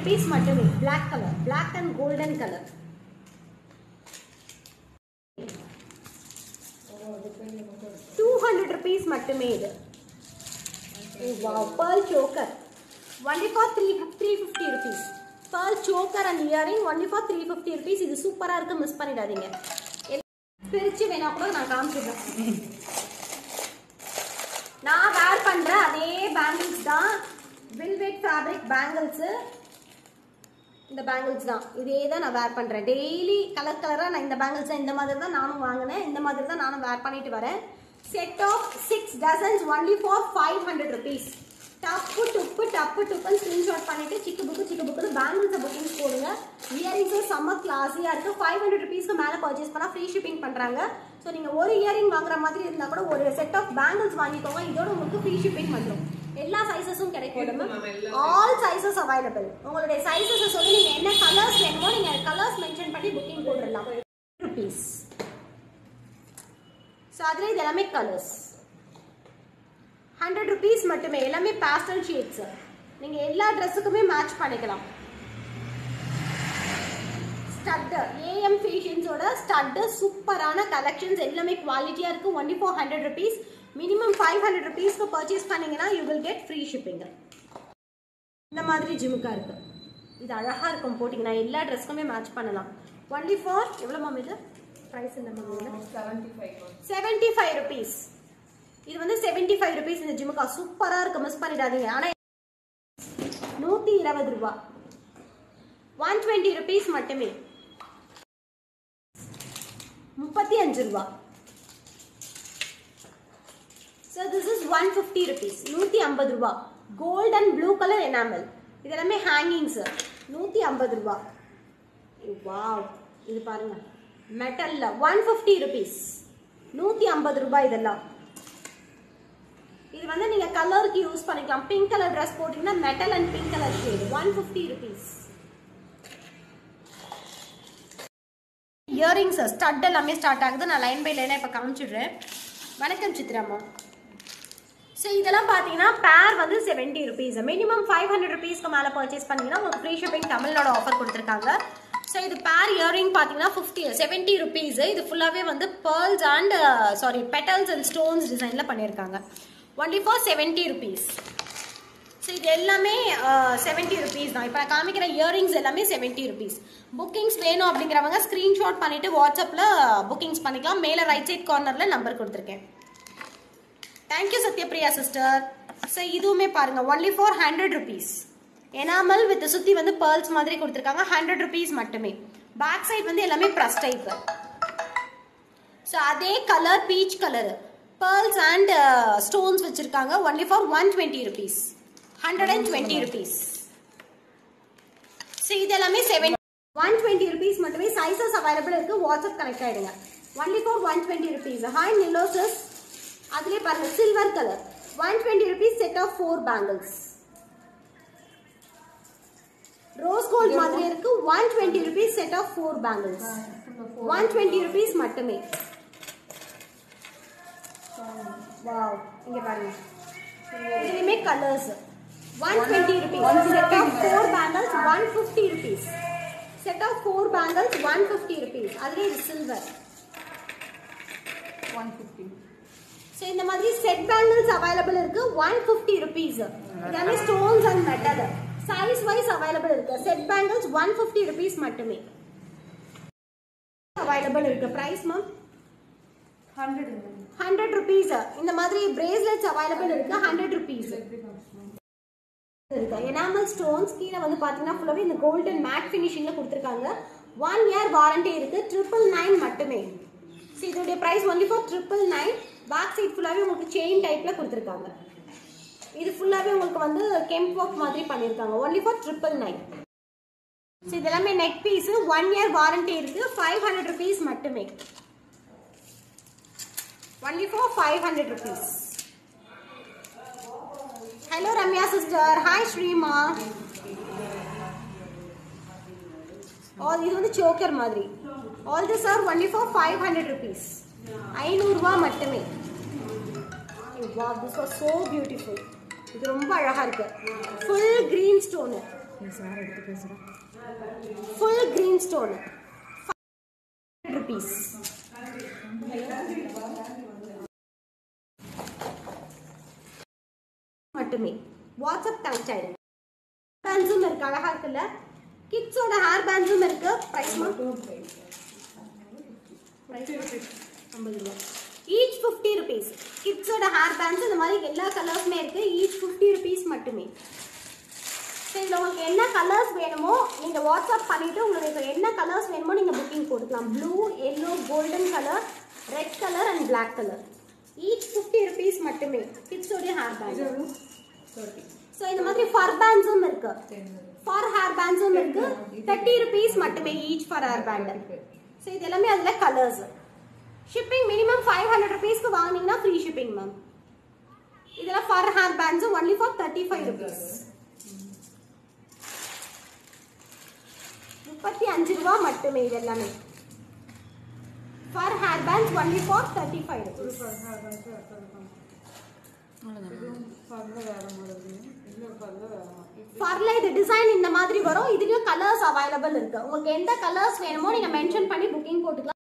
rupees மட்டுமே black colour black and golden colour two hundred rupees மட்டுமே இது pearl choker only for three three fifty rupees pearl choker and earring only for three fifty rupees இது சூப்பராக இருக்கு miss பண்ணிடாதீங்க பிரிச்சு வேணா கூட நான் காமிச்சிடுறேன் நான் வேர் பண்ற அதே பேங்கிள்ஸ் தான் வில்வெட் ஃபேப்ரிக் பேங்கிள்ஸ் இந்த பேங்கிள்ஸ் தான் இதே தான் நான் வேர் பண்றேன் டெய்லி கலர் கலரா நான் இந்த பேங்கிள்ஸ் தான் இந்த மாதிரி தான் நானும் வாங்கினேன் இந்த மாதிரி தான் நானும் வேர் பண்ணிட்டு வரேன் set of six dozens only for five hundred rupees டப்பு டுப்பு டப்பு டுப்புன்னு ஸ்க்ரீன்ஷாட் பண்ணிட்டு சிக்கு புக்கு சிக்கு புக்குன்னு பேங்கிள்ஸை புக்கிங்ஸ் போடுங்க இயரிங்ஸும் செம்ம கிளாஸியாக இருக்கு ஃபைவ் ஹண்ட்ரட் ருபீஸ்க்கு மேலே பர்ச்சேஸ் பண்ணால் ஃப்ரீ ஷிப்பிங் பண்ணுறாங்க ஸோ நீங்கள் ஒரு இயரிங் வாங்குற மாதிரி இருந்தால் கூட ஒரு செட் ஆஃப் பேங்கிள்ஸ் வாங்கிக்கோங்க இதோட உங்களுக்கு ஃப்ரீ ஷிப்பிங் வந்துடும் எல்லா சைஸஸும் கிடைக்கும் மேம் ஆல் சைஸஸ் அவைலபிள் உங்களுடைய சைஸஸை சொல்லி நீங்கள் என்ன கலர்ஸ் வேணுமோ நீங்கள் கலர்ஸ் மென்ஷன் பண்ணி புக்கிங் போட்டுடலாம் ருபீஸ் ஸோ அதில் இது எல்லாமே கலர்ஸ் ஹண்ட்ரட் ருபீஸ் மட்டுமே எல்லாமே பேஸ்டல் ஷேட்ஸ் நீங்கள் எல்லா ட்ரெஸ்ஸுக்குமே மேட்ச் பண்ணிக்கலாம் ஸ்டட்டு ஏஎம் ஃபேஷன்ஸோட ஸ்டட்டு சூப்பரான கலெக்ஷன்ஸ் எல்லாமே குவாலிட்டியாக இருக்குது only four hundred rupees minimum five hundred ருபீஸ்க்கு பர்ச்சேஸ் பண்ணீங்கன்னா you will get free shipping இந்த மாதிரி ஜிமுக்கா இருக்கு இது அழகாக இருக்கும் போட்டிங்கன்னா எல்லா ட்ரெஸ்க்குமே மேட்ச் பண்ணலாம் ஒன்லி ஃபார் எவ்வளோ மேம் இது ப்ரைஸ் என்ன மேம் செவன்ட்டி ஃபைவ் ருபீஸ் இது வந்து செவன்ட்டி ஃபைவ் ருபீஸ் இந்த ஜிமுக்கா சூப்பராக இருக்கு மிஸ் பண்ணிடாதீங்க ஆனால் நூற்றி இருபது ரூபா ஒன் டுவெண்ட்டி ருபீஸ் மட்டுமே முப்பத்தி அஞ்சு ரூபா so this is one fifty rupees நூற்றி ஐம்பது ரூபா gold and blue colour enamel இது எல்லாமே ஹேங்கிங்ஸ் நூற்றி ஐம்பது ரூபா வாவ் இது பாருங்க மெட்டல்ல ஒன் ஃபிஃப்டி ருபீஸ் நூற்றி ஐம்பது ரூபாய் இதெல்லாம் இது வந்து நீங்க கலருக்கு யூஸ் பண்ணிக்கலாம் பிங்க் கலர் ட்ரெஸ் போட்டீங்கன்னா metal and pink colour shade one fifty rupees earrings stud எல்லாமே ஸ்டார்ட் ஆகுது நான் லைன் பை லைனாக இப்போ காமிச்சிடுறேன் வணக்கம் சித்ராமா ஸோ இதெல்லாம் பார்த்தீங்கன்னா பேர் வந்து seventy rupees minimum five hundred ருபீஸ்க்கு மேலே பர்ச்சேஸ் பண்ணீங்கன்னா உங்களுக்கு ஃப்ரீ ஷிப்பிங் தமிழோட ஆஃபர் கொடுத்துருக்காங்க ஸோ இது பேர் இயரிங் பார்த்தீங்கன்னா ஃபிஃப்டி செவன்ட்டி ருபீஸ் இது ஃபுல்லாகவே வந்து pearls and sari petals and stones டிசைனில் பண்ணியிருக்காங்க only for seventy rupees so இது எல்லாமே செவன்ட்டி ருபீஸ் தான் இப்போ நான் காமிக்கிற இயரிங்ஸ் எல்லாமே செவன்ட்டி ருபீஸ் புக்கிங்ஸ் வேணும் அப்படிங்கிறவங்க ஸ்க்ரீன்ஷாட் பண்ணிவிட்டு வாட்ஸ்அப்பில் புக்கிங்ஸ் பண்ணிக்கலாம் மேலே ரைட் சைட் கார்னரில் நம்பர் கொடுத்துருக்கேன் தேங்க்யூ சத்யபிரியா சிஸ்டர் ஸோ இதுவுமே பாருங்க only for hundred rupees enamel with சுற்றி வந்து பேர்ல்ஸ் மாதிரி கொடுத்துருக்காங்க ஹண்ட்ரட் ருபீஸ் மட்டுமே பேக் சைட் வந்து எல்லாமே ப்ரஸ் டைப் ஸோ அதே colour peach colour pearls and stones வச்சுருக்காங்க only for one twenty rupees hundred and twenty rupees so இது எல்லாமே செவன் ஒன் டுவெண்ட்டி ருபீஸ் மட்டுமே சைஸஸ் அவைலபிள் இருக்கு வாட்ஸ்அப் கனெக்ட் ஆயிடுங்க only for one twenty rupees hi நிலோசஸ் அதுலேயே பாருங்க silver colour one twenty rupees set of four bangles rose gold மாதிரி இருக்கு one twenty rupees set of four bangles one twenty rupees மட்டுமே wow இங்க பாருங்க இதுலயுமே colours one twenty rupees set of four bangles one fifty rupees set of four bangles one fifty rupees அதுலேயே இது silver one fifty so இந்த மாதிரி set bangles available இருக்கு one fifty rupees எல்லாமே stones and metal size wise available இருக்கு set bangles one fifty rupees மட்டுமே available இருக்கு price ma'am hundred hundred rupees இந்த மாதிரி பிரேஸ்லெட்ஸ் அவைலபிள் இருக்கு ஹண்ட்ரட் ருபீஸ் இருக்கு எனாமல் ஸ்டோன்ஸ் கீழே வந்து பார்த்தீங்கன்னா ஃபுல்லாகவே இந்த கோல்டன் மேட் ஃபினிஷிங்கில் கொடுத்துருக்காங்க ஒன் இயர் வாரண்டி இருக்கு ட்ரிபிள் நைன் மட்டுமே ஸோ இதோடைய price only for triple nine back side ஃபுல்லாகவே உங்களுக்கு செயின் டைப்பில் கொடுத்துருக்காங்க இது ஃபுல்லாகவே உங்களுக்கு வந்து கெம்ப் ஒர்க் மாதிரி பண்ணியிருக்காங்க only for triple nine so இது எல்லாமே neck piece one year warranty இருக்கு ஃபைவ் ஹண்ட்ரட் ருபீஸ் மட்டுமே only for five hundred rupees hello Ramya sister hi Sreema all இது வந்து சோக்கர் மாதிரி all this are only for five hundred rupees ஐநூறுரூவா மட்டுமே வா திஸ் வாஸ் ஸோ பியூட்டிஃபுல் இது ரொம்ப அழகாக இருக்கு ஃபுல் க்ரீன் ஸ்டோனு சார் எடுத்து பேசுகிறேன் ஃபுல் கிரீன் ஸ்டோன் ருபீஸ் மட்டுமே வாட்ஸ்அப் கனெக்ட் ஆயிடுங்க பேண்ட்ஸும் இருக்கு அழகா இருக்குல்ல கிட்ஸோட ஹேர் பேண்ட்ஸும் இருக்கு பிரைஸ் ஐம்பது ரூபா ஈச் ஃபிஃப்டி ருபீஸ் கிட்ஸோட ஹேர் பேண்ட்ஸ் இந்த மாதிரி எல்லா கலர்ஸுமே இருக்கு ஈச் ஃபிஃப்டி ருபீஸ் மட்டுமே ஸோ இதில் உங்களுக்கு என்ன கலர்ஸ் வேணுமோ நீங்கள் வாட்ஸ்அப் பண்ணிவிட்டு உங்களுக்கு என்ன கலர்ஸ் வேணுமோ நீங்கள் புக்கிங் போட்டுக்கலாம் blue yellow golden colour red colour and Black colour each fifty rupees மட்டுமே கிட்ஸோடைய ஹேர் பேண்ட் ஸோ இந்த மாதிரி ஃபர் பேண்ட்ஸும் இருக்கு ஃபார் ஹேர் பேண்ட்ஸும் இருக்கு தேர்ட்டி ருபீஸ் மட்டுமே each four hair band so இது எல்லாமே அதில் colours shipping minimum five hundred ருபீஸ்க்கு வாங்கினீங்கன்னா ஃப்ரீ ஷிப்பிங் மேம் இதெல்லாம் ஃபார் ஹேர் பேண்ட்ஸும் only for thirty five rupees முப்பத்தி அஞ்சு ரூபா மட்டுமே இது எல்லாமே four hair bands only for thirty five rupees ஃபர்ல இது டிசைன் இந்த மாதிரி வரும் இதுலயும் கலர்ஸ் அவைலபிள் இருக்கு உங்களுக்கு எந்த கலர்ஸ் வேணுமோ நீங்க மென்ஷன் பண்ணி புக்கிங் போட்டுக்கலாம்